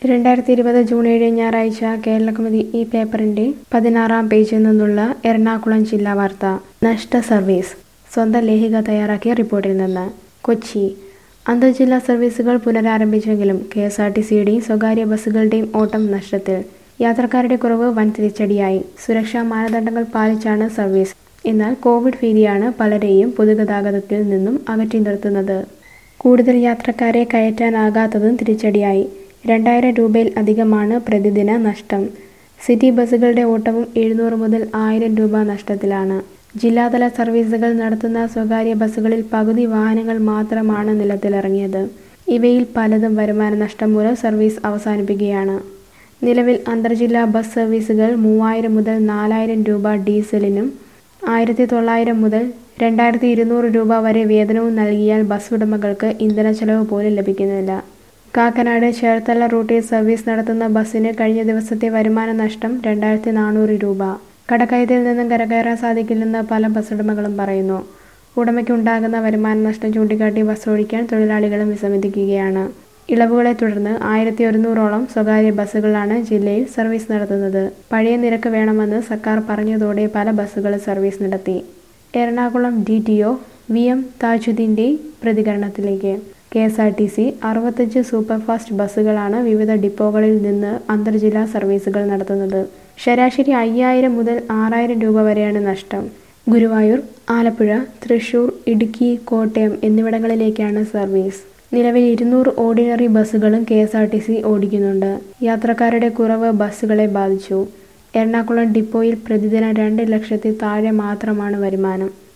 രണ്ടായിരത്തി ഇരുപത് ജൂൺ ഏഴ് ഞായറാഴ്ച കേരളകൗമുദി ഈ പേപ്പറിന്റെ പതിനാറാം പേജിൽ നിന്നുള്ള എറണാകുളം ജില്ലാ വാർത്ത നഷ്ട സർവീസ് സ്വന്തം ലേഖിക തയ്യാറാക്കിയ റിപ്പോർട്ടിൽ നിന്ന് കൊച്ചി അന്തർജില്ലാ സർവീസുകൾ പുനരാരംഭിച്ചെങ്കിലും കെ എസ് ആർ ടി സിയുടെയും സ്വകാര്യ ബസ്സുകളുടെയും ഓട്ടം നഷ്ടത്തിൽ യാത്രക്കാരുടെ കുറവ് വൻ തിരിച്ചടിയായി സുരക്ഷാ മാനദണ്ഡങ്ങൾ പാലിച്ചാണ് സർവീസ് എന്നാൽ കോവിഡ് ഭീതിയാണ് പലരെയും പൊതുഗതാഗതത്തിൽ നിന്നും അകറ്റി നിർത്തുന്നത് കൂടുതൽ യാത്രക്കാരെ കയറ്റാനാകാത്തതും തിരിച്ചടിയായി രണ്ടായിരം രൂപയിൽ അധികമാണ് പ്രതിദിന നഷ്ടം സിറ്റി ബസ്സുകളുടെ ഓട്ടവും എഴുന്നൂറ് മുതൽ ആയിരം രൂപ നഷ്ടത്തിലാണ് ജില്ലാതല സർവീസുകൾ നടത്തുന്ന സ്വകാര്യ ബസ്സുകളിൽ പകുതി വാഹനങ്ങൾ മാത്രമാണ് നിലത്തിലിറങ്ങിയത് ഇവയിൽ പലതും വരുമാന നഷ്ടം മൂലം സർവീസ് അവസാനിപ്പിക്കുകയാണ് നിലവിൽ അന്തർജില്ലാ ബസ് സർവീസുകൾ മൂവായിരം മുതൽ നാലായിരം രൂപ ഡീസലിനും ആയിരത്തി തൊള്ളായിരം മുതൽ രണ്ടായിരത്തി ഇരുന്നൂറ് രൂപ വരെ വേതനവും നൽകിയാൽ ബസ് ഉടമകൾക്ക് ഇന്ധന ചെലവ് പോലും ലഭിക്കുന്നില്ല കാക്കനാട് ചേർത്തല റൂട്ടിൽ സർവീസ് നടത്തുന്ന ബസ്സിന് കഴിഞ്ഞ ദിവസത്തെ വരുമാന നഷ്ടം രണ്ടായിരത്തി നാനൂറ് രൂപ കടക്കയത്തിൽ നിന്നും കരകയറാൻ സാധിക്കില്ലെന്ന് പല ബസ് ഉടമകളും പറയുന്നു ഉടമയ്ക്കുണ്ടാകുന്ന വരുമാന നഷ്ടം ചൂണ്ടിക്കാട്ടി ബസ് ഓടിക്കാൻ തൊഴിലാളികളും വിസമ്മതിക്കുകയാണ് ഇളവുകളെ തുടർന്ന് ആയിരത്തി ഒരുന്നൂറോളം സ്വകാര്യ ബസ്സുകളാണ് ജില്ലയിൽ സർവീസ് നടത്തുന്നത് പഴയ നിരക്ക് വേണമെന്ന് സർക്കാർ പറഞ്ഞതോടെ പല ബസ്സുകൾ സർവീസ് നടത്തി Ernakulam D T O V M താജുദ്ദീൻ്റെ പ്രതികരണത്തിലേക്ക് K S R T C അറുപത്തഞ്ച് സൂപ്പർഫാസ്റ്റ് ബസ്സുകളാണ് വിവിധ ഡിപ്പോകളിൽ നിന്ന് അന്തർജില്ലാ സർവീസുകൾ നടത്തുന്നത് ശരാശരി അയ്യായിരം മുതൽ ആറായിരം രൂപ വരെയാണ് നഷ്ടം ഗുരുവായൂർ ആലപ്പുഴ തൃശൂർ ഇടുക്കി കോട്ടയം എന്നിവിടങ്ങളിലേക്കാണ് സർവീസ് നിലവിൽ ഇരുന്നൂറ് ഓർഡിനറി ബസ്സുകളും K S R T C ഓടിക്കുന്നുണ്ട് യാത്രക്കാരുടെ കുറവ് ബസ്സുകളെ ബാധിച്ചു എറണാകുളം ഡിപ്പോയിൽ പ്രതിദിനം രണ്ട് ലക്ഷത്തിൽ താഴെ മാത്രമാണ് വരുമാനം